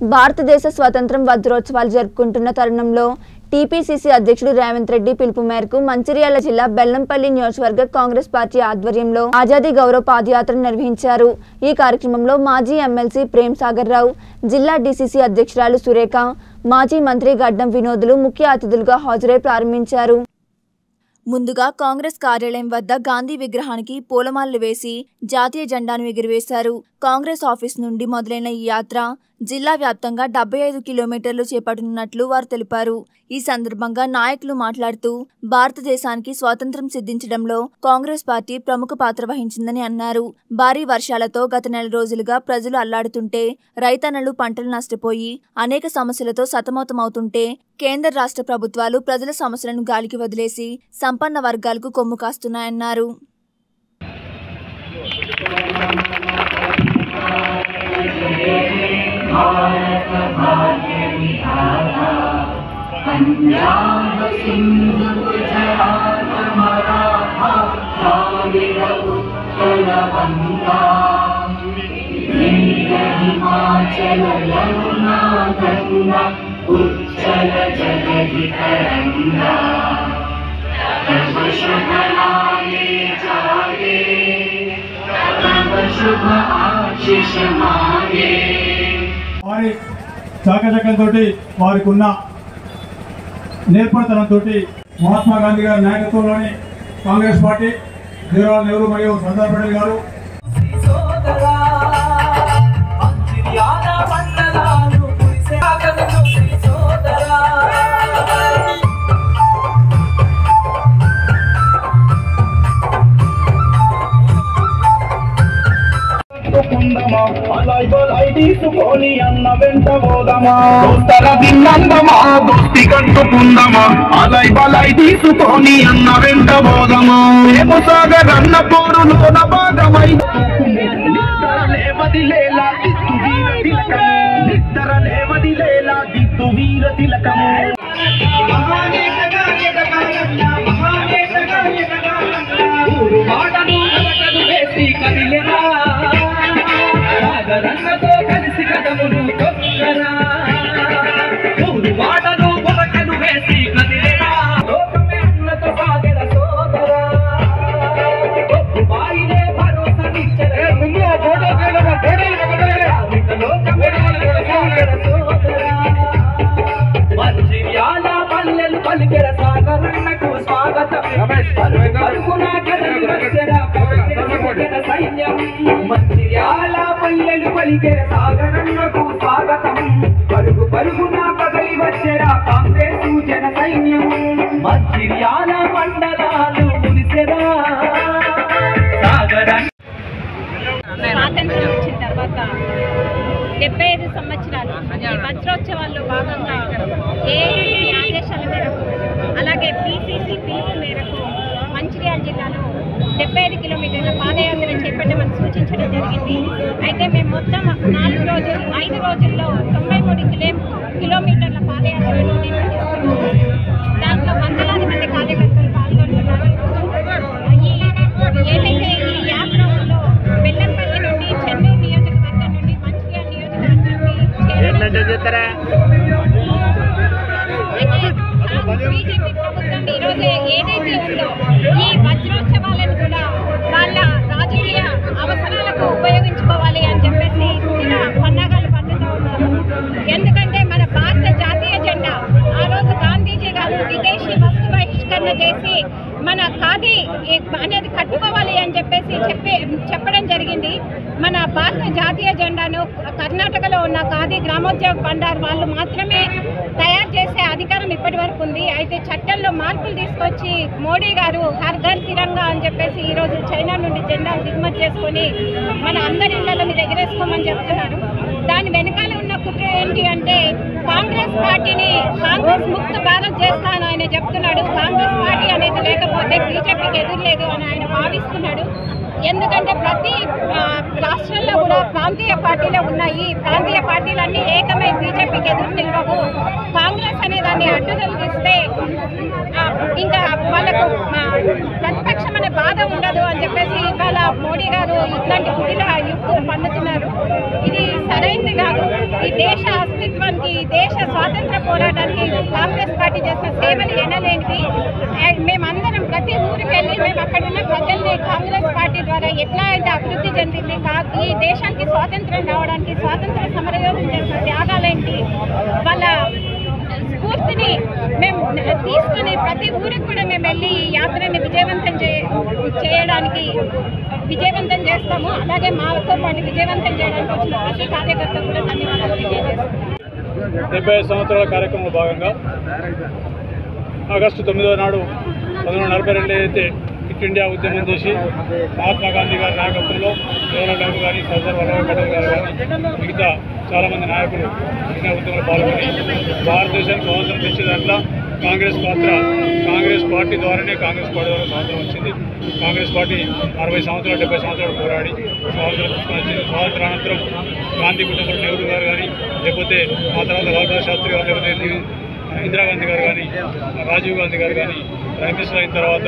భారతదేశ స్వాతంత్ర్యం వజ్రోత్సవాలు జరుపుకుంటున్న తరుణంలో టీపీసీసీ అధ్యక్షుడు రేవంత్ రెడ్డి పిలుపు మేరకు మంచిర్యాల జిల్లా బెల్లంపల్లి నియోజకవర్గ కాంగ్రెస్ పార్టీ ఆధ్వర్యంలో ఆజాదీ గౌరవ పాదయాత్ర నిర్వహించారు ఈ కార్యక్రమంలో మాజీ ఎమ్మెల్సీ ప్రేమ్ సాగర్ రావు జిల్లా డీసీసీ అధ్యక్షురాలు సురేఖ మాజీ మంత్రి గడ్డం వినోదులు ముఖ్య అతిథులుగా హాజరై ప్రారంభించారు ముందుగా కాంగ్రెస్ కార్యాలయం వద్ద గాంధీ విగ్రహానికి పూలమాలలు వేసి జాతీయ జెండాను ఎగురవేశారు కాంగ్రెస్ ఆఫీస్ నుండి మొదలైన ఈ యాత్ర జిల్లా వ్యాప్తంగా డెబ్బై ఐదు కిలోమీటర్లు చేపట్టనున్నట్లు వారు తెలిపారు ఈ సందర్భంగా నాయకులు మాట్లాడుతూ భారతదేశానికి స్వాతంత్ర్యం సిద్ధించడంలో కాంగ్రెస్ పార్టీ ప్రముఖ పాత్ర వహించిందని అన్నారు భారీ వర్షాలతో గత నెల రోజులుగా ప్రజలు అల్లాడుతుంటే రైతన్నలు పంటలు నష్టపోయి అనేక సమస్యలతో సతమతమవుతుంటే కేంద్ర రాష్ట్ర ప్రభుత్వాలు ప్రజల సమస్యలను గాలికి వదిలేసి సంపన్న వర్గాలకు కొమ్ము కాస్తున్నాయన్నారు हिमाचल यमुना गंगा उच्चल जगति तरंगा तब शुभ नामे जागे तब शुभ आशीष मांगे వారి చాకచక్యంతో వారికి ఉన్న నేర్పడతనంతో మహాత్మా గాంధీ గారి నాయకత్వంలోని కాంగ్రెస్ పార్టీ జవహర్లాల్ నెహ్రూ మరియు సర్దార్ పటేల్ గారు సోదరా మంచిర్యాల మండలాలు కురిసే ఆకలితో శ్రీ సోదరా కుందమా అలాయ్ బలాయ్ తీసుకొని అన్న వెంట పోదమా దోస్తర భిన్నందమా దోస్తి కట్టుకుందమా అలాయ్ బలాయ్ తీసుకొని అన్న వెంట పోదమా రేపు సాగర్ అన్న పోరులోన భాగమై నిద్ర లేవదిలేలా దిత్తు వీర తిలకము నిద్ర లేవదిలేలా దిత్తు వీర తిలకము ఊరు వాడను అలకలు వేసి కదిలెరా సాగరన్నతో కలిసి కదమును తొక్కరా ఊరు వాడను ఉరకలు వేసి కదిలెరా లోకమే అన్నతో సాగర సోదరా ఒప్పు బాయిలే భరోసనిచ్చరా లోకమే అన్నతో సాగర సోదరా మంచిర్యాల పల్లెలు పలికెర సాగరన్నకు స్వాగతం పలుకున కదలి వచ్చెర పలికెర సైన్యం మంచిర్యాల పల్లెలు పలికెర సాగరన్నకు స్వాగతం పరుగు పరుగున కదలి వచ్చెర కాంగ్రెస్ జన సైన్యం మంచిర్యాల మండలాలు మురిసెరా సాగరన్న స్వాతంత్రం వచ్చిన తర్వాత డెబ్బై ఐదు సంవత్సరాలు ఈ వజ్రోత్సవాల్లో భాగంగా ఏఐసి ఆదేశాల మేరకు అలాగే పిసిసి పిలుపు మేరకు మంచిర్యాల జిల్లాలో డెబ్బై ఐదు కిలోమీటర్ల పాదయాత్ర చేపట్టమని సూచించడం జరిగింది అయితే మేము మొత్తం నాలుగు రోజులు ఐదు రోజుల్లో తొంభై మూడు కిలో కిలోమీటర్ల పాదయాత్రను నిర్వహిస్తున్నాము దాంట్లో వందలాది మంది కార్యకర్తలు పాల్గొంటున్నారు ఈ ఏదైతే ఈ యాత్రలో బెల్లంపల్లి నుండి చెన్నూరు నియోజకవర్గం నుండి మంచిర్యాల నియోజకవర్గం నుండి బీజేపీ ప్రభుత్వం ఈరోజు ఏదైతే ఉందో ఈ వజ్రోత్సవాలను కూడా వాళ్ళ రాజకీయ అవసరాలకు ఉపయోగించుకోవాలి అని చెప్పేసి ఇలా పన్నాగాలు పన్నుతూ ఉన్నారు ఎందుకంటే మన భారత జాతీయ జెండా ఆ రోజు గాంధీజీ గారు విదేశీ వస్తు బహిష్కరణ చేసి మన ఖాదీ అనేది కట్టుకోవాలి అని చెప్పేసి చెప్పే చెప్పడం జరిగింది మన భారత జాతీయ జెండాను కర్ణాటకలో ఉన్న ఖాదీ గ్రామోద్యోగ బండార్ వాళ్ళు మాత్రమే తయారు చేసే అధికారం ఇప్పటి వరకు ఉంది అయితే చట్టంలో మార్పులు తీసుకొచ్చి మోడీ గారు హర్ ఘర్ తిరంగా అని చెప్పేసి ఈరోజు చైనా నుండి జెండాలు దిగుమతి చేసుకొని మన అందరి ఇళ్లలో మీద ఎగరేసుకోమని చెప్తున్నారు దాని వెనకాల ఉన్న కుట్ర ఏంటి అంటే కాంగ్రెస్ పార్టీని కాంగ్రెస్ ముక్త భారత్ చేస్తాను ఆయన చెప్తున్నాడు కాంగ్రెస్ పార్టీ అనేది లేకపోతే బీజేపీకి ఎదురు లేదు అని ఆయన భావిస్తున్నాడు ఎందుకంటే ప్రతి ఆ, రాష్ట్రంలో కూడా ప్రాంతీయ పార్టీలు ఉన్నాయి ప్రాంతీయ పార్టీలన్నీ ఏకమై బీజేపీకి ఎదురు నిలవవు కాంగ్రెస్ అనే దాన్ని అడ్డు తొలగిస్తే ఆ, ఇంకా వాళ్ళకు ఆ, ప్రతిపక్షం అనే బాధ ఉండదు అని చెప్పేసి ఇవాళ మోడీ గారు ఇట్లాంటి కుటిల యుక్తులు పన్నుతున్నారు ఇది సరైనది కాదు ఈ దేశ అస్తిత్వానికి దేశ స్వాతంత్ర పోరాటానికి కాంగ్రెస్ పార్టీ చేసిన సేవలు ఎనలేనివి ఆ, మేమందరం ప్రతి ఊరికి వెళ్ళి మేము అక్కడ ఉన్న ప్రజల్ని కాంగ్రెస్ పార్టీ ద్వారా ఎట్లా అయితే అభివృద్ధి చెందింది కా- ఈ దేశానికి స్వాతంత్రం రావడానికి స్వాతంత్ర సమరయోధం చేసిన త్యాగాలేంటి వాళ్ళ స్ఫూర్తిని మేము తీసుకుని ప్రతి ఊరికి కూడా మేము వెళ్ళి ఈ యాత్రని విజయవంతం చే చేయడానికి విజయవంతం చేస్తాము అలాగే మాతో పాటు విజయవంతం చేయడానికి వచ్చిన ప్రతి కార్యకర్త కూడా ధన్యవాదాలు తెలియజేస్తాము డెబ్బై ఐదు సంవత్సరాల కార్యక్రమంలో భాగంగా ఆగస్టు తొమ్మిదవ నాడు పంతొమ్మిది వందల నలభై రెండు అయితే క్విట్ ఇండియా ఉద్యమం చేసి మహాత్మా గాంధీ గారి నాయకత్వంలో జవహర్లాల్ నెహ్రూ గారి సర్దార్ వల్లభాయ్ పటేల్ గారు కానీ మిగతా చాలామంది నాయకులు ఇండియా ఉద్యమంలో పాల్గొని భారతదేశానికి స్వాతంత్రం తెచ్చే దాంట్లో కాంగ్రెస్ పాత్ర కాంగ్రెస్ పార్టీ ద్వారానే కాంగ్రెస్ పార్టీ ద్వారా స్వాతంత్రం వచ్చింది కాంగ్రెస్ పార్టీ అరవై సంవత్సరాలు డెబ్బై సంవత్సరాలు పోరాడి స్వాతంత్రం తీసుకొని వచ్చింది స్వాతంత్రానంతరం గాంధీ కుటుంబంలో నెహ్రూ గారు కానీ లేకపోతే ఆ తర్వాత లాల్ బహదూర్ శాస్త్రి గారు లేకపోతే ని- ఇందిరాగాంధీ గారు కానీ రాజీవ్ గాంధీ గారు కానీ ప్రైమ్ మినిస్టర్ అయిన తర్వాత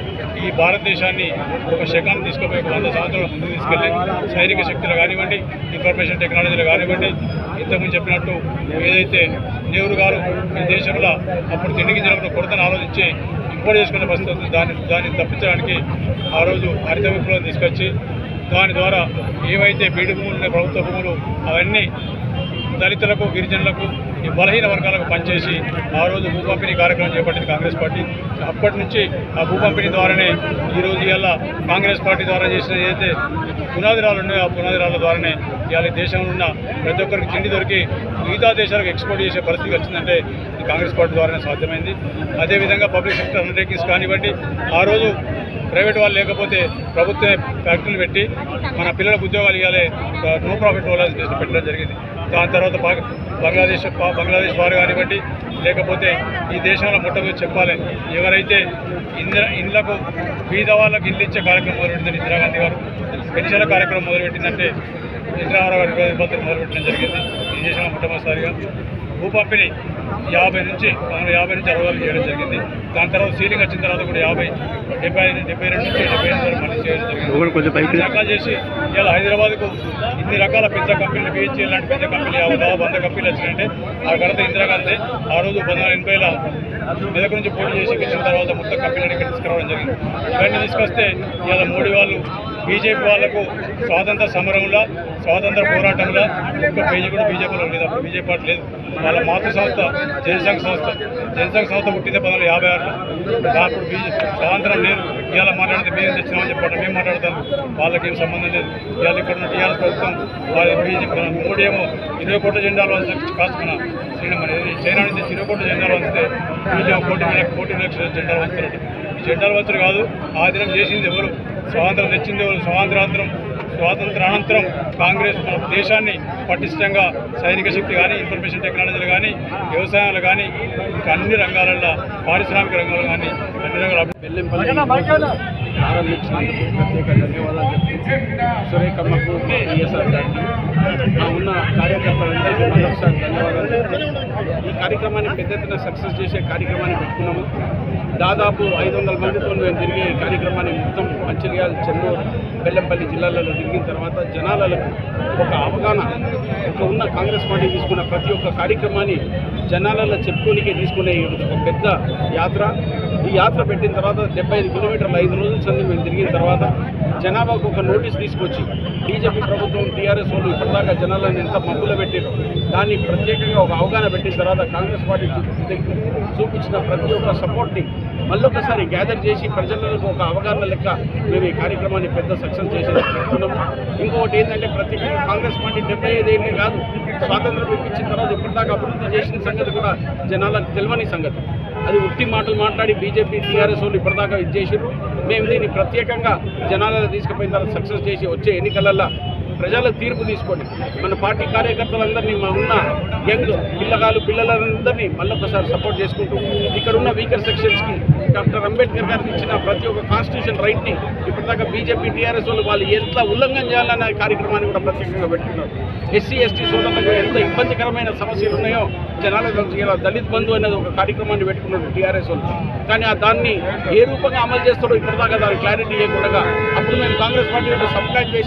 ఈ భారతదేశాన్ని ఒక శకాన్ని తీసుకుపోయి ఒక వంద సంవత్సరాల ముందుకు తీసుకెళ్ళి సైనిక శక్తులు కానివ్వండి ఇన్ఫర్మేషన్ టెక్నాలజీలు కానివ్వండి ఇంతకుముందు చెప్పినట్టు ఏదైతే నెహ్రూ గారు ఈ దేశంలో అప్పుడు తిండి గింజలకు కొరతను ఆలోచించి ఇంపోర్ట్ చేసుకునే పరిస్థితి ఉంది. దాన్ని దాన్ని తప్పించడానికి ఆ రోజు హరిత విప్లవం తీసుకొచ్చి దాని ద్వారా ఏవైతే బీడు భూములు ఉన్నాయో, ప్రభుత్వ భూములు అవన్నీ దళితులకు గిరిజనులకు ఈ బలహీన వర్గాలకు పనిచేసి ఆ రోజు భూ పంపిణీ కార్యక్రమం చేపట్టింది కాంగ్రెస్ పార్టీ అప్పటి నుంచి ఆ భూ పంపిణీ ద్వారానే ఈ రోజు ఇవాళ కాంగ్రెస్ పార్టీ ద్వారా చేసిన ఏదైతే పునాదిరాలు ఉన్నాయో ఆ పునాదిరాల ద్వారానే ఇవాళ ఈ దేశంలో ఉన్న ప్రతి ఒక్కరికి తిండి దొరికి మిగతా దేశాలకు ఎక్స్పోర్ట్ చేసే పరిస్థితి వచ్చిందంటే ఇది కాంగ్రెస్ పార్టీ ద్వారానే సాధ్యమైంది అదేవిధంగా పబ్లిక్ సెక్టర్ అండర్టేకింగ్స్ కానివ్వండి ఆ రోజు ప్రైవేట్ వాళ్ళు లేకపోతే ప్రభుత్వ ఫ్యాక్టరీలు పెట్టి మన పిల్లలకు ఉద్యోగాలు ఇవ్వాలి నో ప్రాఫిట్ వాళ్ళ పెట్టడం జరిగింది దాని తర్వాత పాక్- బంగ్లాదేశ్ పా- బంగ్లాదేశ్ వారు కానివ్వండి లేకపోతే ఈ దేశంలో మొట్టమొదటి చెప్పాలి ఎవరైతే ఇంద్ర ఇండ్లకు బీద వాళ్ళకి ఇల్లు ఇచ్చే కార్యక్రమం మొదలుపెట్టిందని ఇందిరాగాంధీ గారు పెన్షన్ల కార్యక్రమం మొదలుపెట్టిందంటే ఇందిరామారావు గారి ఇరవై పద్ధతి మొదలుపెట్టడం జరిగింది ఈ దేశంలో మొట్టమొదటిసారిగా భూ పంపిణీ యాభై నుంచి మనం యాభై నుంచి అరవై వరకు చేయడం జరిగింది దాని తర్వాత సీలింగ్ వచ్చిన తర్వాత కూడా యాభై డెబ్బై ఐదు డెబ్బై రెండు నుంచి డెబ్బై ఎనిమిది వరకు మళ్ళీ చేయడం జరిగింది ఇన్ని రకాలు చేసి ఇలా హైదరాబాద్కు ఇన్ని రకాల పెద్ద కంపెనీలు బిహెచ్ఎల్ లాంటి పెద్ద కంపెనీలు యాభై దాదాపు వంద కంపెనీలు వచ్చినాయంటే ఆ ఘనత ఇందిరాగాంధీ ఆ రోజు పంతొమ్మిది ఎనభైలో మెదక్ నుంచి పోటీ చేసి గెలిచిన తర్వాత మొత్తం కంపెనీలు ఇక్కడ తీసుకురావడం జరిగింది ఇవన్నీ తీసుకొస్తే ఇవాళ మోడీ వాళ్ళు బీజేపీ వాళ్ళకు స్వాతంత్ర సమరంలో స్వాతంత్ర పోరాటంలో ఒక్క పేజీ కూడా బీజేపీలో లేదు అప్పుడు బీజేపీ పార్టీ లేదు వాళ్ళ మాతృ సంస్థ జనసంఘ సంస్థ జనసంఘ సంస్థ పుట్టిందే పంతొమ్మిది యాభై ఆరులో అప్పుడు బీజేపీ స్వాతంత్రం లేదు ఇవాళ మాట్లాడితే మేము తెచ్చినామని చెప్పండి మేము మాట్లాడతాం వాళ్ళకి ఏం సంబంధం లేదు ఇవాళ ఇక్కడ ఉన్న టీఆర్ఎస్ ప్రభుత్వం వాళ్ళ బీజేపీ మోడీ ఏమో ఇరవై కోట్ల జెండాలు వంచి కాసుకున్న శ్రీణం అనేది చైనా నుంచి ఇరవై కోట్ల జెండాలు వంచితే వీళ్ళు కోటి లక్ష కోటి లక్షల జెండాలు వంచుతారట ఈ జెండాలు వంచరు కాదు ఆ దినం చేసింది ఎవరు స్వాతంత్రం తెచ్చింది ఎవరు స్వాతంత్రాంతరం స్వాతంత్ర అనంతరం కాంగ్రెస్ మన దేశాన్ని పటిష్టంగా సైనిక శక్తి కానీ ఇన్ఫర్మేషన్ టెక్నాలజీలు కానీ వ్యవసాయాలు కానీ ఇంకా అన్ని రంగాలలో పారిశ్రామిక రంగాలు కానీ అన్ని రంగాల అభివృద్ధి ప్రారంభించినందుకు ప్రత్యేక ధన్యవాదాలు చెప్తూ సురేఖమ్మకు వైఎస్ఆర్ గారికి ఆ ఉన్న కార్యకర్తలందరికీ మరొకసారి ధన్యవాదాలు చెప్తూ ఈ కార్యక్రమాన్ని పెద్ద ఎత్తున సక్సెస్ చేసే కార్యక్రమాన్ని పెట్టుకున్నాము దాదాపు ఐదు వందల మందితో మేము తిరిగే ఈ కార్యక్రమాన్ని మొత్తం మంచిర్యాల చెన్నూరు బెల్లంపల్లి జిల్లాలలో తిరిగిన తర్వాత జనాలకు ఒక అవగాహన ఒక ఉన్న కాంగ్రెస్ పార్టీ తీసుకున్న ప్రతి ఒక్క కార్యక్రమాన్ని జనాలలో చెప్పుకోనికే తీసుకునే ఒక పెద్ద యాత్ర ఈ యాత్ర పెట్టిన తర్వాత డెబ్బై ఐదు కిలోమీటర్లు ఐదు రోజుల సంది మేము తిరిగిన తర్వాత జనాభాకు ఒక నోటీస్ తీసుకొచ్చి బీజేపీ ప్రభుత్వం టీఆర్ఎస్ వాళ్ళు ఇప్పటిదాకా జనాలను ఎంత మబ్బులో పెట్టారు దాన్ని ప్రత్యేకంగా ఒక అవగాహన పెట్టిన తర్వాత కాంగ్రెస్ పార్టీ చూ- చూపించిన ప్రతి ఒక్క సపోర్ట్ని మళ్ళొకసారి గ్యాదర్ చేసి ప్రజలకు ఒక అవగాహన లెక్క మేము ఈ కార్యక్రమాన్ని పెద్ద సక్సెస్ చేసి పెట్టుకున్నాము ఇంకొకటి ఏంటంటే ప్రత్యేకంగా కాంగ్రెస్ పార్టీ డెబ్బై ఐదేళ్ళే కాదు స్వాతంత్రం ఇప్పించిన తర్వాత ఇప్పటిదాకా అభివృద్ధి చేసిన సంగతి కూడా జనాలకు తెలియని సంగతి అది ఉట్టి మాటలు మాట్లాడి బీజేపీ టీఆర్ఎస్ వాళ్ళు ఇప్పటిదాకా ఇది చేసారు మేము దీన్ని ప్రత్యేకంగా జనాలలో తీసుకుపోయిన తర్వాత సక్సెస్ చేసి వచ్చే ఎన్నికలల్లో ప్రజల తీర్పు తీసుకోండి మన పార్టీ కార్యకర్తలందరినీ మా ఉన్న యంగ్ పిల్లగాలు పిల్లలందరినీ మళ్ళొకసారి సపోర్ట్ చేసుకుంటూ ఇక్కడ ఉన్న వీకర్ సెక్షన్స్కి డాక్టర్ అంబేద్కర్ గారికి ఇచ్చిన ప్రతి ఒక్క కాన్స్టిట్యూషన్ రైట్ని ఇప్పటిదాకా బీజేపీ టీఆర్ఎస్ వాళ్ళు వాళ్ళు ఎంత ఉల్లంఘన చేయాలన్న కార్యక్రమాన్ని కూడా ప్రత్యేకంగా పెట్టుకున్నారు ఎస్సీ ఎస్టీ సోదరులకు ఎంత ఇబ్బందికరమైన సమస్యలు ఉన్నాయో జనాలకు తెలుసు. ఇలా దళిత్ బంధు అనేది ఒక కార్యక్రమాన్ని పెట్టుకున్నారు టీఆర్ఎస్ వాళ్ళు కానీ ఆ దాన్ని ఏ రూపంగా అమలు చేస్తాడో ఇప్పటిదాకా దాని క్లారిటీ ఇవ్వకుండా అప్పుడు మేము కాంగ్రెస్ పార్టీ సబ్ ప్లాన్ చేసినాం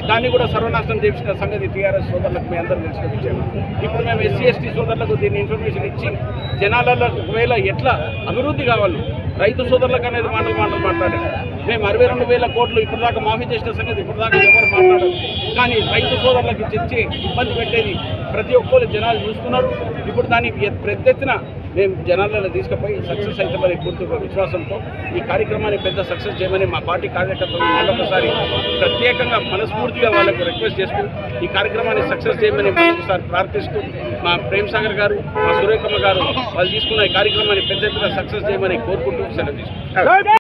దాన్ని కూడా సర్వనాశనం చేసిన సంగతి టీఆర్ఎస్ సోదరులకు మీ అందరూ తెలిసిన విషయం ఇప్పుడు మేము ఎస్సీ ఎస్టీ సోదరులకు దీన్ని ఇన్ఫర్మేషన్ ఇచ్చి జనాలలో ఒకవేళ ఎట్లా అభివృద్ధి కావాలి రైతు సోదరులకు అనేది మాటలు మాటలు మాట్లాడారు మేము అరవై రెండు వేల కోట్లు ఇప్పుడు దాకా మాఫీ చేసిన సంగతి ఇప్పుడు దాకా ఎవరు మాట్లాడరు కానీ రైతు సోదరులకు తెచ్చి ఇబ్బంది పెట్టేది ప్రతి ఒక్కరు జనాలు చూస్తున్నారు ఇప్పుడు దాన్ని ఎ- పెద్ద ఎత్తున మేము జనాలలో తీసుకుపోయి సక్సెస్ అవుతామని పూర్తి విశ్వాసంతో ఈ కార్యక్రమాన్ని పెద్ద సక్సెస్ చేయమని మా పార్టీ కార్యకర్తలు మరొకసారి ప్రత్యేకంగా మనస్ఫూర్తిగా వాళ్ళకు రిక్వెస్ట్ చేస్తూ ఈ కార్యక్రమాన్ని సక్సెస్ చేయమని మరొకసారి ప్రార్థిస్తూ మా ప్రేమ్ సాగర్ గారు మా సురేఖమ్మ గారు వాళ్ళు తీసుకున్న ఈ కార్యక్రమాన్ని పెద్ద ఎత్తున సక్సెస్ చేయమని కోరుకుంటూ సెలవు తీసుకుంటాం